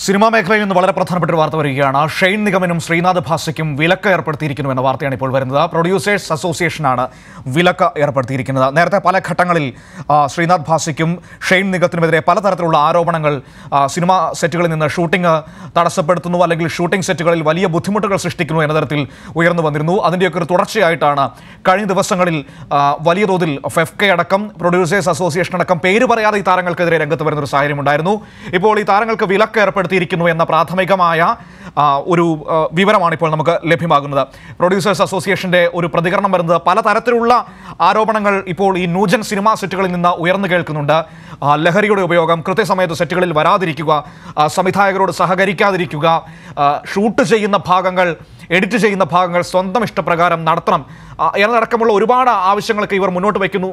Cinema മേഖലയിൽ നിന്ന് വളരെ പ്രധാനപ്പെട്ട ഒരു വാർത്ത വരികയാണ് ഷെയ്ൻ നിഗമനും ശ്രീനാഥ് ഭാസയ്ക്കും വിലക്ക് ഏർപ്പെടുത്തിയിരിക്കുന്നു എന്ന വാർത്തയാണ് ഇപ്പോൾ വരുന്നത് പ്രൊഡ്യൂസേഴ്സ് അസോസിയേഷനാണ് വിലക്ക് ഏർപ്പെടുത്തിയിരിക്കുന്നത് നേരത്തെ പല ഘട്ടങ്ങളിൽ ആ, ശ്രീനാഥ് ഭാസയ്ക്കും ഷെയ്ൻ നിഗത്തിനുമെതിരെ പലതരത്തിലുള്ള ആരോപണങ്ങൾ ആ, സിനിമാ സെറ്റുകളിൽ നിന്ന് ഷൂട്ടിംഗ് തടസ്സപ്പെടുത്തുന്നു അല്ലെങ്കിൽ ഷൂട്ടിംഗ് സെറ്റുകളിൽ വലിയ ബുദ്ധിമുട്ടുകൾ സൃഷ്ടിക്കുന്നു എന്ന തരത്തിൽ ഉയർന്നു വന്നിരുന്നു അതിൻ്റെയൊക്കെ ഒരു തുടർച്ചയായിട്ടാണ് കഴിഞ്ഞ ദിവസങ്ങളിൽ ആ, വലിയ തോതിൽ ഫെഫ്കെ അടക്കം പ്രൊഡ്യൂസേഴ്സ് അസോസിയേഷൻ അടക്കം പേര് പറയാതെ ഈ താരങ്ങൾക്കെതിരെ രംഗത്ത് വരുന്ന ഒരു സാഹചര്യം ഉണ്ടായിരുന്നു ഇപ്പോൾ ഈ താരങ്ങൾക്ക് വിലക്ക് ഏർപ്പെടുത്തിയിരിക്കുന്നു എന്ന പ്രാഥമികമായ ആ, ഒരു ആ, വിവരമാണ് ഇപ്പോൾ നമുക്ക് ലഭ്യമാകുന്നത് പ്രൊഡ്യൂസേഴ്സ് അസോസിയേഷന്റെ ഒരു പ്രതികരണം വരുന്നത് പലതരത്തിലുള്ള ആരോപണങ്ങൾ ഇപ്പോൾ ഈ നൂജൻ സിനിമാ സെറ്റുകളിൽ നിന്ന് ഉയർന്നു കേൾക്കുന്നുണ്ട് ആ, ലഹരിയുടെ ഉപയോഗം കൃത്യസമയത്ത് സെറ്റുകളിൽ വരാതിരിക്കുക ആ, സംവിധായകരോട് സഹകരിക്കാതിരിക്കുക ആ, ഷൂട്ട് ചെയ്യുന്ന ഭാഗങ്ങൾ എഡിറ്റ് ചെയ്യുന്ന ഭാഗങ്ങൾ സ്വന്തം ഇഷ്ടപ്രകാരം നടത്തണം ആ, എന്നതടക്കമുള്ള ഒരുപാട് ആവശ്യങ്ങളൊക്കെ ഇവർ മുന്നോട്ട് വയ്ക്കുന്നു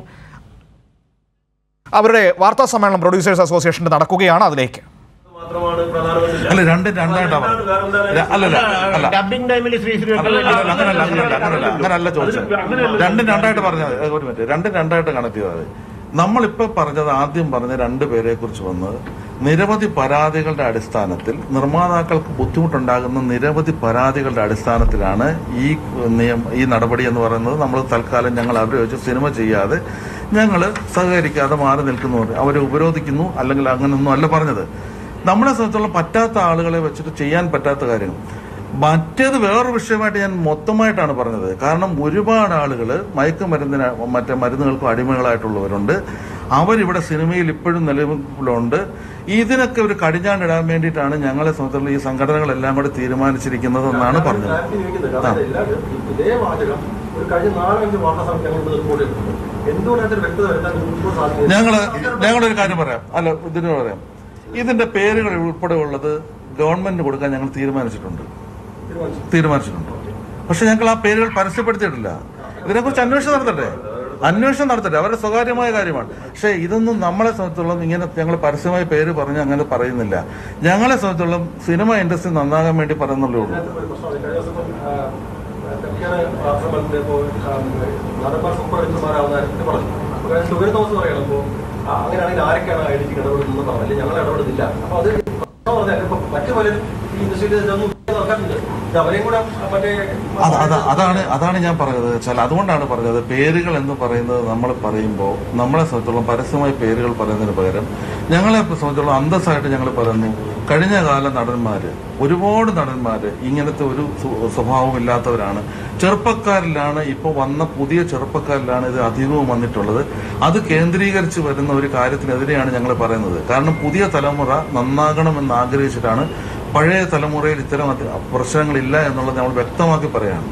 അവരുടെ വാർത്താ സമ്മേളനം പ്രൊഡ്യൂസേഴ്സ് അസോസിയേഷന്റെ നടക്കുകയാണ് അതിലേക്ക് മാത്രമാണ് പ്രധാനമന്ത്രി അല്ല രണ്ടും രണ്ടായിട്ടാ പറഞ്ഞത്. ര- അല്ലല്ല അല്ല ഡബിംഗ് ടൈമിൽ ശ്രീ ശ്രീ അല്ലല്ല, അങ്ങനല്ല അങ്ങനല്ല അങ്ങനല്ല അങ്ങനല്ല ചോദിച്ചത് രണ്ടും രണ്ടായിട്ട് പറഞ്ഞത് ഏ, ഒരു മിനിറ്റ് രണ്ടും രണ്ടായിട്ട് കണക്ട് ചെയ്തത് നമ്മളിപ്പോ പറഞ്ഞത് ആദ്യം പറഞ്ഞ രണ്ട് പേരെ കുറിച്ച് വന്നത് നിരവധി പരാതികളുടെ അടിസ്ഥാനത്തിൽ നിർമ്മാതാക്കൾക്ക് ബുദ്ധിമുട്ടുണ്ടാകുന്ന നിരവധി പരാതികളുടെ അടിസ്ഥാനത്തിലാണ് ഈ നിയമ ഈ നടപടി എന്ന് പറയുന്നത് നമ്മൾ തൽക്കാലം ഞങ്ങൾ അവരെ വെച്ച് സിനിമ ചെയ്യാതെ ഞങ്ങൾ സഹകരിക്കാതെ മാറി നിൽക്കുന്നു അവരെ ഉപരോധിക്കുന്നു അല്ലെങ്കിൽ അങ്ങനെയൊന്നും അല്ല പറഞ്ഞത് നമ്മളെ സംബന്ധിച്ചോളം പറ്റാത്ത ആളുകളെ വെച്ചിട്ട് ചെയ്യാൻ പറ്റാത്ത കാര്യങ്ങൾ മറ്റേത് വേറൊരു വിഷയമായിട്ട് ഞാൻ മൊത്തമായിട്ടാണ് പറഞ്ഞത് കാരണം ഒരുപാട് ആളുകൾ മയക്കുമരുന്നിന് മറ്റേ മരുന്നുകൾക്കും അടിമകളായിട്ടുള്ളവരുണ്ട് അവരിവിടെ സിനിമയിൽ ഇപ്പോഴും നിലവിലുണ്ട് ഇതിനൊക്കെ ഒരു കടിഞ്ഞാണിടാൻ വേണ്ടിയിട്ടാണ് ഞങ്ങളെ സംബന്ധിച്ചുള്ള ഈ സംഘടനകളെല്ലാം കൂടി തീരുമാനിച്ചിരിക്കുന്നത് എന്നാണ് പറഞ്ഞത് ആ. ഇതേ വാചകം ഒരു കഴിഞ്ഞ നാലഞ്ച് വാർത്താ സമിതി ഞങ്ങൾ റിപ്പോർട്ട് ചെയ്തിട്ടുണ്ട് എന്തുകൊണ്ട് അതിന് വ്യക്തത വരുത്താൻ നിങ്ങൾക്ക് സാധിക്കും ഞങ്ങള് ഞങ്ങളൊരു കാര്യം പറയാം അല്ല ഇതിന് പറയാം ഇതിന്റെ പേരുകൾ ഉൾപ്പെടെ ഉള്ളത് ഗവൺമെന്റിന് കൊടുക്കാൻ ഞങ്ങൾ തീരുമാനിച്ചിട്ടുണ്ട് തീരുമാനിച്ചിട്ടുണ്ട് പക്ഷെ ഞങ്ങൾ ആ പേരുകൾ പരസ്യപ്പെടുത്തിയിട്ടില്ല ഇതിനെക്കുറിച്ച് അന്വേഷണം നടത്തട്ടെ അന്വേഷണം നടത്തട്ടെ അവരുടെ സ്വകാര്യമായ കാര്യമാണ് പക്ഷേ ഇതൊന്നും നമ്മളെ സംബന്ധിച്ചോളം ഇങ്ങനെ ഞങ്ങൾ പരസ്യമായ പേര് പറഞ്ഞ് അങ്ങനെ പറയുന്നില്ല ഞങ്ങളെ സംബന്ധിച്ചോളം സിനിമ ഇൻഡസ്ട്രി നന്നാകാൻ വേണ്ടി പറയുന്നുള്ളൂ ഉള്ളൂ ഒരു പ്രശ്നമാണ് കഴിഞ്ഞ ദിവസം ഇപ്പം, ആ, തെക്കേ ആശ്രമത്തിൽ ഇപ്പോൾ നാടന്മാർ സൂപ്പർ എഞ്ചിന്മാരാവുന്ന കാര്യത്തിൽ പറഞ്ഞു അപ്പോൾ സുഗര തോമസ് പറയണം അപ്പോൾ അങ്ങനെയാണെങ്കിൽ ആരൊക്കെയാണ് ഐ ഡിക്ക് ഇടപെടുന്നത് പറഞ്ഞു അല്ലെങ്കിൽ ഞങ്ങൾ ഇടപെടുന്നില്ല അപ്പോൾ അത് പ്രശ്നം പറഞ്ഞാൽ ഇപ്പം മറ്റു പലരും ഈ ഇൻഡസ്ട്രിയിൽ ഇതൊന്നും നടക്കാറുണ്ട് ഇത് അവരെയും കൂടെ മറ്റേ അത് അത് അതാണ് അതാണ് ഞാൻ പറഞ്ഞത് വെച്ചാൽ അതുകൊണ്ടാണ് പറഞ്ഞത് പേരുകൾ എന്ന് പറയുന്നത് നമ്മൾ പറയുമ്പോൾ നമ്മളെ സംബന്ധിച്ചോളം പരസ്യമായി പേരുകൾ പറയുന്നതിന് പകരം ഞങ്ങളെ സംബന്ധിച്ചോളം അന്തസ്സായിട്ട് ഞങ്ങൾ പറയുന്നു കഴിഞ്ഞ കാല നടന്മാര് ഒരുപാട് നടന്മാര് ഇങ്ങനത്തെ ഒരു സ്വ- സ്വഭാവം ഇല്ലാത്തവരാണ് ചെറുപ്പക്കാരിലാണ് ഇപ്പോൾ വന്ന പുതിയ ചെറുപ്പക്കാരിലാണ് ഇത് അധികവും വന്നിട്ടുള്ളത് അത് കേന്ദ്രീകരിച്ച് വരുന്ന ഒരു കാര്യത്തിനെതിരെയാണ് ഞങ്ങൾ പറയുന്നത് കാരണം പുതിയ തലമുറ നന്നാകണമെന്ന് ആഗ്രഹിച്ചിട്ടാണ് പഴയ തലമുറയിൽ ഇത്തരം അത് പ്രശ്നങ്ങളില്ല എന്നുള്ളത് നമ്മൾ വ്യക്തമാക്കി പറയാണ്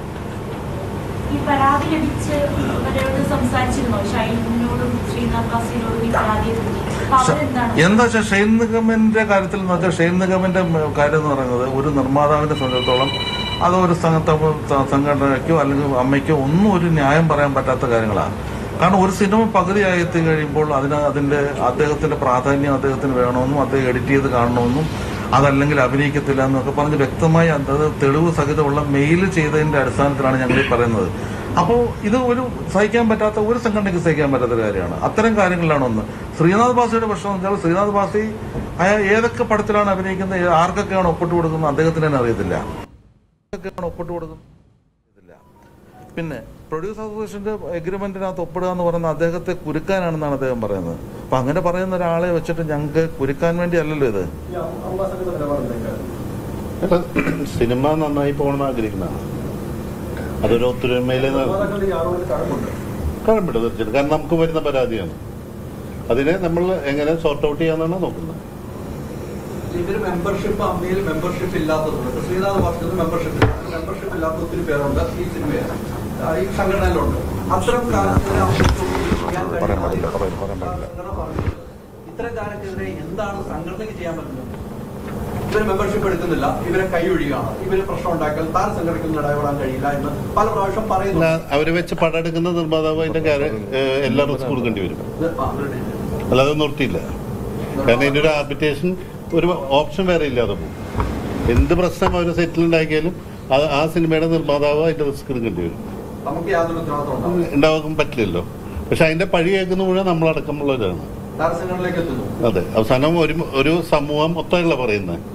ഈ പരാതി ലഭിച്ച് അവരോട് സംസാരിച്ചിരുന്നോ ഷൈനിനോടും ശ്രീനാഥ് ബാസിനോടും ഈ പരാതിയെ പറ്റി അപ്പൊ അവരെന്താണ് എന്താ വെച്ചാൽ ഷെയ്ൻ നിഗമിന്റെ കാര്യത്തിൽ എന്ന് വെച്ചാൽ ഷെയ്ൻ നിഗമിന്റെ കാര്യം എന്ന് പറയുന്നത് ഒരു നിർമ്മാതാവിനെ സംബന്ധിച്ചിടത്തോളം അത് ഒരു സംഘ- ത- സംഘടനയ്ക്കോ അല്ലെങ്കിൽ അമ്മയ്ക്കോ ഒന്നും ഒരു ന്യായം പറയാൻ പറ്റാത്ത കാര്യങ്ങളാണ് കാരണം ഒരു സിനിമ പകുതിയായി എത്തി കഴിയുമ്പോൾ അതിന് അതിന്റെ അദ്ദേഹത്തിന്റെ പ്രാധാന്യം അദ്ദേഹത്തിന് വേണമെന്നും അദ്ദേഹം എഡിറ്റ് ചെയ്ത് കാണണമെന്നും അതല്ലെങ്കിൽ അഭിനയിക്കത്തില്ല എന്നൊക്കെ പറഞ്ഞ് വ്യക്തമായി അത് തെളിവ് സഹിതമുള്ള മെയിൽ ചെയ്തതിന്റെ അടിസ്ഥാനത്തിലാണ് ഞങ്ങൾ ഈ പറയുന്നത് അപ്പോൾ ഇത് ഒരു സഹിക്കാൻ പറ്റാത്ത ഒരു സംഘടനയ്ക്ക് സഹിക്കാൻ പറ്റാത്ത ഒരു കാര്യമാണ് അത്തരം കാര്യങ്ങളിലാണ് ഒന്ന് ശ്രീനാഥ് ബാസിയുടെ പ്രശ്നം എന്ന് വെച്ചാൽ ശ്രീനാഥ് ബാസി അയാൾ ഏതൊക്കെ പടത്തിലാണ് അഭിനയിക്കുന്നത് ഏ- ആർക്കൊക്കെയാണ് ഒപ്പിട്ട് കൊടുക്കുന്നത് അദ്ദേഹത്തിന് തന്നെ അറിയത്തില്ല ആർക്കൊക്കെയാണ് ഒപ്പിട്ട് കൊടുക്കുന്നത് അറിയത്തില്ല. പിന്നെ പ്രൊഡ്യൂസർ അസോസിയേഷന്റെ എഗ്രിമെന്റിനകത്ത് ഒപ്പിടുക എന്ന് പറയുന്നത് അദ്ദേഹത്തെ കുരുക്കാനാണെന്നാണ് അദ്ദേഹം പറയുന്നത് അപ്പൊ അങ്ങനെ പറയുന്ന ഒരാളെ വെച്ചിട്ട് ഞങ്ങൾക്ക് കുരുക്കാൻ വേണ്ടി അല്ലല്ലോ ഇത് ഈ അംബാസഡർ നിലപാടുണ്ടെങ്കിൽ അല്ല, സിനിമ നന്നായി പോകണമെന്ന് ആഗ്രഹിക്കുന്നതാണ് അതൊരു ഒത്തൊരുമയിലെ നിർമ്മാതാക്കളുടെ ഈ ആരോപണത്തിൽ കടമുണ്ട് കടമ്പിടും തീർച്ചയായിട്ടും കാരണം നമുക്ക് വരുന്ന പരാതിയാണ് അതിനെ നമ്മൾ എങ്ങനെ സോർട്ട് ഔട്ട് ചെയ്യാന്നാണ് നോക്കുന്നത് ഇവര് മെമ്പർഷിപ്പ് അമ്മയിൽ മെമ്പർഷിപ്പ് ഇല്ലാത്തതുകൊണ്ട് ഇപ്പൊ ശ്രീനാഥ് ഭാസ്കറിന് മെമ്പർഷിപ്പ് ഇല്ല മെമ്പർഷിപ്പ് ഇല്ലാത്ത ഒത്തിരി പേരുണ്ട് ഈ സിനിമയിൽ ആ, ഈ സംഘടനയിലുണ്ട് അത്തരം കാലത്തിന് അവർക്ക് ചെയ്യാൻ കഴിയുന്ന പറയാൻ പാടില്ല, പറയാൻ- പറയാൻ പാടില്ല. സംഘടന പറഞ്ഞത് ഇത്തരം കാര്യത്തിനെതിരെ എന്താണ് സംഘടനയ്ക്ക് ചെയ്യാൻ പറ്റുന്നത് ഇവര് മെമ്പർഷിപ്പ് എടുക്കുന്നില്ല ഇവരെ കൈയൊഴിയാണ് ഇവര് പ്രശ്നം ഉണ്ടാക്കിയാൽ താൻ സംഘടനയ്ക്ക് ഇടപെടാൻ കഴിയില്ല എന്ന് പല പ്രാവശ്യം പറയുന്നു അല്ല, അവരെ വെച്ച് പടം എടുക്കുന്ന നിർമ്മാതാവ് അതിന്റെ കാര്യം ഏഹ്, എല്ലാ റിസ്ക് കൊടുക്കേണ്ടി വരും ഇത് ആ, അല്ലാതെ നിർത്തിയില്ല കാരണം ഇതിന്റെ ഒരു ആർബിറ്റേഷൻ ഒരു ഓപ്ഷൻ വേറെ ഇല്ലാതെ പോകും എന്ത് പ്രശ്നം അവർ സെറ്റിൽ ഉണ്ടാക്കിയാലും അത് ആ സിനിമയുടെ നിർമ്മാതാവ് അതിന്റെ റിസ്ക് എടുക്കേണ്ടി വരും നമുക്ക് യാതൊരു ഉത്തരവാദിത്വം ഉണ്ടാവില്ല ഉണ്ടാകാൻ പറ്റില്ലല്ലോ പക്ഷെ അതിന്റെ പഴി കേൾക്കുന്ന മുഴുവൻ നമ്മളടക്കമുള്ളവരാണ് താരസംഘടനയിലേക്ക് എത്തുന്നു അതെ അവസാനം ഒരു ഒരു സമൂഹം മൊത്തമല്ല പറയുന്നത്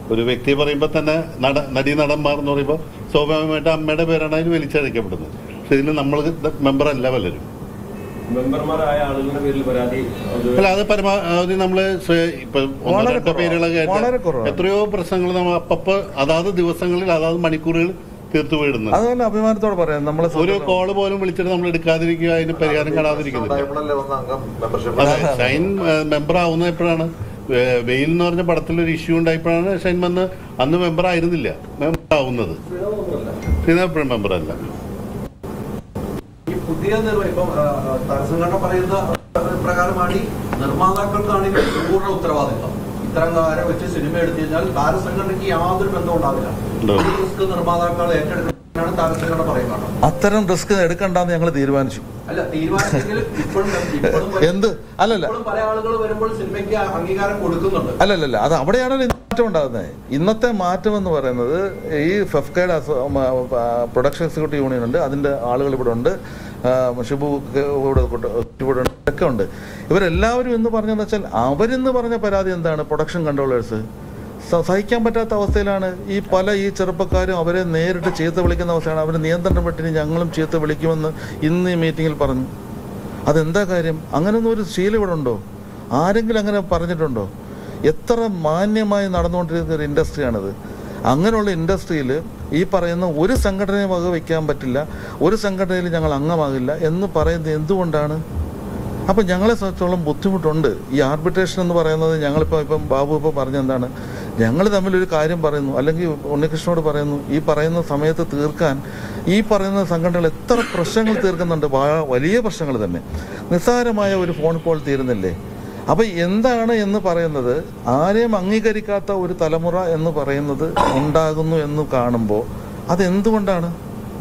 ഒരു വ്യക്തി പറയുമ്പോൾ തന്നെ നട നടി നടന്മാർ എന്ന് പറയുമ്പോൾ സ്വാഭാവികമായിട്ട് അമ്മയുടെ പേരാണ് അതിന് വലിച്ചഴക്കപ്പെടുന്നത് പക്ഷെ ഇതിൽ നമ്മൾ മെമ്പറല്ല പലരും മെമ്പർമാരായ ആളുകളുടെ പേരിൽ പരാതി അത് അല്ല അത് പരമാവധി നമ്മള് സ്വയ- ഇപ്പൊ ഒന്നോ വളരെ രണ്ടോ കുറവാണ്. പേരുകളൊക്കെ വളരെ ആയിട്ട് കുറവാണ്. എത്രയോ പ്രശ്നങ്ങൾ നമ്മൾ അപ്പപ്പോ അതാത് ദിവസങ്ങളിൽ അതാത് മണിക്കൂറുകൾ തീർത്തു പോയിടുന്നത് അതുപോലെ അഭിമാനത്തോടെ പറയാം നമ്മളെ ഒരു കോള് പോലും വിളിച്ചിട്ട് നമ്മൾ എടുക്കാതിരിക്കുക അതിന് പരിഹാരം കാണാതിരിക്കുന്നില്ല അതെ ഷൈൻ മെമ്പർ ആവുന്ന എപ്പോഴാണ് വേ- വെയിൽ എന്ന് പറഞ്ഞ പടത്തിൽ ഒരു ഇഷ്യൂ ഉണ്ടായപ്പോഴാണ് ഷൈൻ വന്ന് അന്ന് മെമ്പർ ആയിരുന്നില്ല മെമ്പർ ആവുന്നത് ശ്രീനാഥ് എപ്പോഴും മെമ്പർ അല്ല ഈ പുതിയ നിർവ- ഇപ്പം ആ, ആ, താരസംഘടന പറയുന്ന പ്രകാരമാണ് ഈ നിർമ്മാതാക്കൾക്കാണ് ഇതിന്റെ പൂർണ്ണ ഉത്തരവാദിത്വം ഇത്തരം കാര്യം വെച്ച് സിനിമ എടുത്തു കഴിഞ്ഞാൽ താരസംഘടനയ്ക്ക് യാതൊരു ബന്ധവും ഉണ്ടാവില്ല ഉണ്ടാവില്ല. ഈ റിസ്ക് നിർമ്മാതാക്കൾ ഏറ്റെടുക്കാനാണ് താരസംഘടന പറയുന്നത് അത്തരം റിസ്ക് എടുക്കണ്ടെന്ന് ഞങ്ങൾ തീരുമാനിച്ചു അല്ല തീരുമാനമെങ്കിലും ഇപ്പോഴും ഇപ്പോഴും എന്ത് അല്ലല്ല ഇപ്പോഴും പല ആളുകൾ വരുമ്പോൾ സിനിമയ്ക്ക് അംഗീകാരം കൊടുക്കുന്നുണ്ട് അല്ലല്ലല്ല അത് അവിടെയാണല്ലോ ഇന്ന് മാറ്റം ഉണ്ടാകുന്നത് ഇന്നത്തെ മാറ്റം എന്ന് പറയുന്നത് ഈ ഫെഫ്കയുടെ പ്രൊഡക്ഷൻ എക്സിക്യൂട്ടീവ് യൂണിയൻ ഉണ്ട് അതിൻ്റെ ആളുകൾ ഇവിടെ ഉണ്ട് ആ, ഷിബു ഒക്കെ ഇവിടെ കൂട്ട- ഇവിടെ ഉണ്ട് ഒക്കെ ഉണ്ട് ഇവരെല്ലാവരും എന്ന് പറഞ്ഞതെന്ന് വെച്ചാൽ അവരെന്ന് പറഞ്ഞ പരാതി എന്താണ് പ്രൊഡക്ഷൻ കൺട്രോളേഴ്സ് സഹിക്കാൻ പറ്റാത്ത അവസ്ഥയിലാണ് ഈ പല ഈ ചെറുപ്പക്കാരും അവരെ നേരിട്ട് ചീത്ത വിളിക്കുന്ന അവസ്ഥയാണ് അവർ നിയന്ത്രണം വിട്ടിന് ഞങ്ങളും ചീത്ത വിളിക്കുമെന്ന് ഇന്ന് ഈ മീറ്റിങ്ങിൽ പറഞ്ഞു അതെന്താ കാര്യം അങ്ങനൊന്നും ഒരു ശീലം ഇവിടെ ഉണ്ടോ ആരെങ്കിലും അങ്ങനെ പറഞ്ഞിട്ടുണ്ടോ എത്ര മാന്യമായി നടന്നുകൊണ്ടിരുന്ന ഒരു ഇൻഡസ്ട്രിയാണിത് അങ്ങനെയുള്ള ഇൻഡസ്ട്രിയിൽ ഈ പറയുന്ന ഒരു സംഘടനയെ വകവയ്ക്കാൻ പറ്റില്ല ഒരു സംഘടനയിൽ ഞങ്ങൾ അംഗമാകില്ല എന്ന് പറയുന്നത് എന്തുകൊണ്ടാണ് അപ്പം ഞങ്ങളെ സംബന്ധിച്ചോളം ബുദ്ധിമുട്ടുണ്ട് ഈ ആർബിട്രേഷൻ എന്ന് പറയുന്നത് ഞങ്ങളിപ്പോൾ ഇപ്പം ബാബു ഇപ്പോൾ പറഞ്ഞ എന്താണ് ഞങ്ങൾ തമ്മിലൊരു കാര്യം പറയുന്നു അല്ലെങ്കിൽ ഉണ്ണികൃഷ്ണനോട് പറയുന്നു ഈ പറയുന്ന സമയത്ത് തീർക്കാൻ ഈ പറയുന്ന സംഘടനകൾ എത്ര പ്രശ്നങ്ങൾ തീർക്കുന്നുണ്ട് വാ- വലിയ പ്രശ്നങ്ങൾ തന്നെ നിസ്സാരമായ ഒരു ഫോൺ കോൾ തീരുന്നില്ലേ അപ്പം എന്താണ് എന്ന് പറയുന്നത് ആരെയും അംഗീകരിക്കാത്ത ഒരു തലമുറ എന്ന് പറയുന്നത് ഉണ്ടാകുന്നു എന്ന് കാണുമ്പോൾ അതെന്തുകൊണ്ടാണ്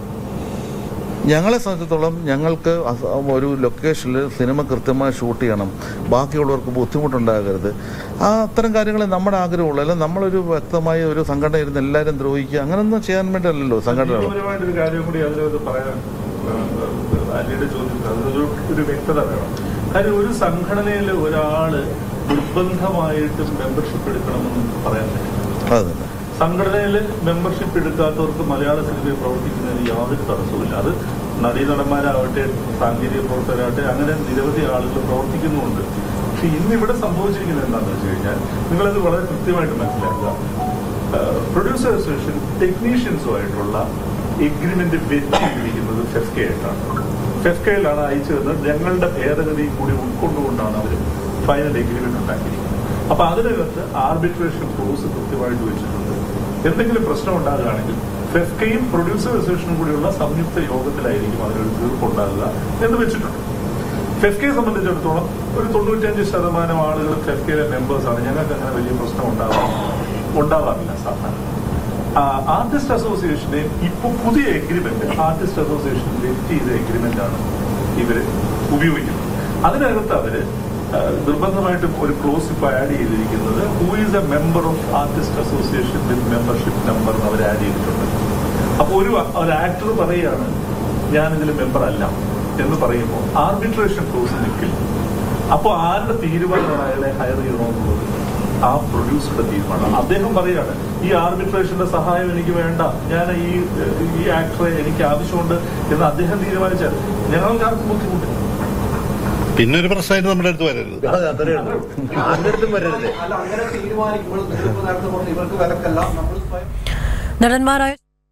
ഞങ്ങളെ സംബന്ധിച്ചിടത്തോളം ഞങ്ങൾക്ക് അസ- ഒരു ലൊക്കേഷനിൽ സിനിമ കൃത്യമായി ഷൂട്ട് ചെയ്യണം ബാക്കിയുള്ളവർക്ക് ബുദ്ധിമുട്ടുണ്ടാകരുത് ആ അത്തരം കാര്യങ്ങളെ നമ്മുടെ ആഗ്രഹമുള്ളൂ അല്ല നമ്മളൊരു വ്യക്തമായ ഒരു സംഘടന ഇരുന്ന് എല്ലാവരും ദ്രോഹിക്കുക അങ്ങനെയൊന്നും ചെയ്യാൻ വേണ്ടിയല്ലോ സംഘടനകൾ നിയമപരമായിട്ടൊരു കാര്യം കൂടി അതിനകത്ത് പറയാൻ അലിയുടെ ചോദ്യത്തിൽ അതിനൊരു ഒരു വ്യക്തത വേണം കാര്യം ഒരു സംഘടനയിൽ ഒരാള് നിർബന്ധമായിട്ടും മെമ്പർഷിപ്പ് എടുക്കണമെന്ന് പറയാൻ പറ്റില്ല അത് തന്നെ സംഘടനയിൽ മെമ്പർഷിപ്പ് എടുക്കാത്തവർക്ക് മലയാള സിനിമയിൽ പ്രവർത്തിക്കുന്നതിന് യാതൊരു തടസ്സവുമില്ല അത് നടീനടന്മാരാവട്ടെ സാങ്കേതിക പ്രവർത്തകരാകട്ടെ അങ്ങനെ നിരവധി ആളുകൾ പ്രവർത്തിക്കുന്നുമുണ്ട് പക്ഷെ ഇന്ന് ഇവിടെ സംഭവിച്ചിരിക്കുന്നത് എന്താണെന്ന് വെച്ച് കഴിഞ്ഞാൽ നിങ്ങളത് വളരെ കൃത്യമായിട്ട് മനസ്സിലാക്കുക പ്രൊഡ്യൂസർ അസോസിയേഷൻ ടെക്നീഷ്യൻസുമായിട്ടുള്ള എഗ്രിമെന്റ് വെച്ചിരിക്കുന്നത് ഫെഫ്കെ ആയിട്ടാണ് ഫെഫ്കയിലാണ് അയച്ചു തന്നത് ഞങ്ങളുടെ ഭേദഗതി കൂടി ഉൾക്കൊണ്ടുകൊണ്ടാണ് അവർ ഫൈനൽ എഗ്രിമെന്റ് ഉണ്ടാക്കിയിരിക്കുന്നത് അപ്പൊ അതിനകത്ത് ആർബിട്രേഷൻ ക്ലോസ് കൃത്യമായിട്ട് വെച്ചിട്ടുണ്ട് എന്തെങ്കിലും പ്രശ്നം ഉണ്ടാകുകയാണെങ്കിൽ ഫെഫ്കയും പ്രൊഡ്യൂസർ അസോസിയേഷനും കൂടിയുള്ള സംയുക്ത യോഗത്തിലായിരിക്കും അതിനൊരു തീർപ്പുണ്ടാകുക എന്ന് വെച്ചിട്ടുണ്ട് ഫെഫ്കയെ സംബന്ധിച്ചിടത്തോളം ഒരു തൊണ്ണൂറ്റഞ്ച് ശതമാനം ആളുകൾ ഫെഫ്കയിലെ മെമ്പേഴ്സാണ് ഞങ്ങൾക്ക് അങ്ങനെ വലിയ പ്രശ്നം ഉണ്ടാകാം ഉണ്ടാവാറില്ല സാധാരണ ആർട്ടിസ്റ്റ് അസോസിയേഷനെ ഇപ്പൊ പുതിയ എഗ്രിമെന്റ് ആർട്ടിസ്റ്റ് അസോസിയേഷൻ വെറ്റ് ചെയ്ത എഗ്രിമെന്റ് ആണ് ഇവര് ഉപയോഗിക്കുന്നത് അതിനകത്ത് അവര് ആ, നിർബന്ധമായിട്ടും ഒരു ക്ലോസ് ഇപ്പൊ ആഡ് ചെയ്തിരിക്കുന്നത് who is a member of artist association with membership number എന്ന് അവർ ആഡ് ചെയ്തിട്ടുണ്ട് അപ്പൊ ഒരു ഒരു ആക്ടർ പറയുകയാണ് ഞാൻ ഇതിൽ മെമ്പർ അല്ല എന്ന് പറയുമ്പോൾ ആർബിട്രേഷൻ ക്ലോസ് നിൽക്കില്ല അപ്പോൾ ആരുടെ തീരുമാനമാണ് അയാളെ ഹയർ ചെയ്യണമെന്നുള്ളത് ആ പ്രൊഡ്യൂസറുടെ തീരുമാനം അദ്ദേഹം പറയാണ് ഈ ആർബിട്രേഷന്റെ സഹായം എനിക്ക് വേണ്ട ഞാൻ ഈ ഈ ആക്ടറെ എനിക്ക് ആവശ്യമുണ്ട് എന്ന് അദ്ദേഹം തീരുമാനിച്ചാൽ ഞങ്ങൾക്ക് ആർക്കും ബുദ്ധിമുട്ടില്ല പിന്നെ ഒരു പ്രശ്നമായിട്ട് നമ്മുടെ അടുത്ത് വരരുത് അല്ല അങ്ങനെ തീരുമാനിക്കുമ്പോൾ ഇതിപ്പോ നേരത്തെ പറഞ്ഞു ഇവർക്ക് വിലക്കല്ല നമ്മൾ സ്വയം നടന്മാരായ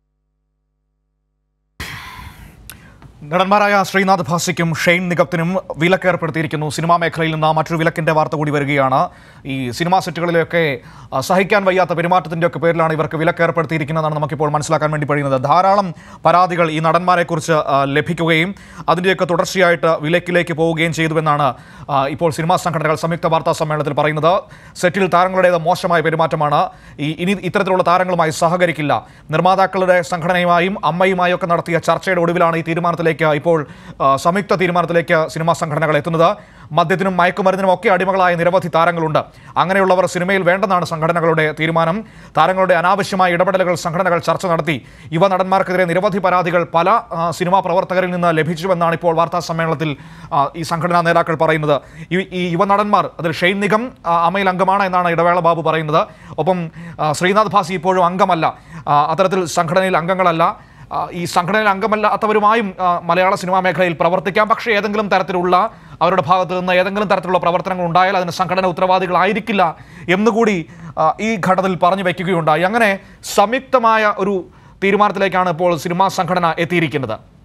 നടന്മാരായ ശ്രീനാഥ് ഭാസിക്കും ഷെയ്ൻ നിഗത്തിനും വിലക്ക് ഏർപ്പെടുത്തിയിരിക്കുന്നു സിനിമാ മേഖലയിൽ നിന്ന് മറ്റൊരു വിലക്കിന്റെ വാർത്ത കൂടി വരികയാണ് ഈ സിനിമാ സെറ്റുകളിലൊക്കെ ആ, സഹിക്കാൻ വയ്യാത്ത പെരുമാറ്റത്തിന്റെ ഒക്കെ പേരിലാണ് ഇവർക്ക് വിലക്ക് ഏർപ്പെടുത്തിയിരിക്കുന്നതാണ് നമുക്കിപ്പോൾ മനസ്സിലാക്കാൻ വേണ്ടി കഴിയുന്നത് ധാരാളം പരാതികൾ ഈ നടന്മാരെക്കുറിച്ച് ആ, ലഭിക്കുകയും അതിൻ്റെയൊക്കെ തുടർച്ചയായിട്ട് വിലക്കിലേക്ക് പോവുകയും ചെയ്തുവെന്നാണ് ആ, ഇപ്പോൾ സിനിമാ സംഘടനകൾ സംയുക്ത വാർത്താ സമ്മേളനത്തിൽ പറയുന്നത് സെറ്റിൽ താരങ്ങളുടേത് മോശമായ പെരുമാറ്റമാണ് ഈ ഇനി ഇത്തരത്തിലുള്ള താരങ്ങളുമായി സഹകരിക്കില്ല നിർമ്മാതാക്കളുടെ സംഘടനയുമായും അമ്മയുമായും ഒക്കെ നടത്തിയ ചർച്ചയുടെ ഒടുവിലാണ് ഈ തീരുമാനത്തിലേക്ക് തീരുമാനത്തിലേക്ക് ഇപ്പോൾ ആ, സംയുക്ത തീരുമാനത്തിലേക്ക് സിനിമാ സംഘടനകൾ എത്തുന്നത് മദ്യത്തിനും മയക്കുമരുന്നിനും ഒക്കെ അടിമകളായ നിരവധി താരങ്ങളുണ്ട് അങ്ങനെയുള്ളവർ സിനിമയിൽ വേണ്ടെന്നാണ് സംഘടനകളുടെ തീരുമാനം താരങ്ങളുടെ അനാവശ്യമായ ഇടപെടലുകൾ സംഘടനകൾ ചർച്ച നടത്തി യുവ നടന്മാർക്കെതിരെ നിരവധി പരാതികൾ പല ആ, സിനിമാ പ്രവർത്തകരിൽ നിന്ന് ലഭിച്ചുവെന്നാണ് ഇപ്പോൾ വാർത്താ സമ്മേളനത്തിൽ ആ, ഈ സംഘടനാ നേതാക്കൾ പറയുന്നത് ഈ ഈ യുവനടന്മാർ അതിൽ ഷെയ്ൻ നിഗം ആ, അമയിൽ അംഗമാണ് എന്നാണ് ഇടവേള ബാബു പറയുന്നത് ഒപ്പം ആ, ശ്രീനാഥ് ഭാസി ഇപ്പോഴും അംഗമല്ല ആ, അത്തരത്തിൽ സംഘടനയിൽ അംഗങ്ങളല്ല ആ, ഈ സംഘടനയിൽ അംഗമല്ലാത്തവരുമായും ആ, മലയാള സിനിമാ മേഖലയിൽ പ്രവർത്തിക്കാം പക്ഷേ ഏതെങ്കിലും തരത്തിലുള്ള അവരുടെ ഭാഗത്ത് നിന്ന് ഏതെങ്കിലും തരത്തിലുള്ള പ്രവർത്തനങ്ങൾ ഉണ്ടായാൽ അതിന് സംഘടന ഉത്തരവാദികളായിരിക്കില്ല എന്നുകൂടി ആ, ഈ ഘട്ടത്തിൽ പറഞ്ഞു വയ്ക്കുകയുണ്ടായി അങ്ങനെ സംയുക്തമായ ഒരു തീരുമാനത്തിലേക്കാണ് ഇപ്പോൾ സിനിമാ സംഘടന എത്തിയിരിക്കുന്നത്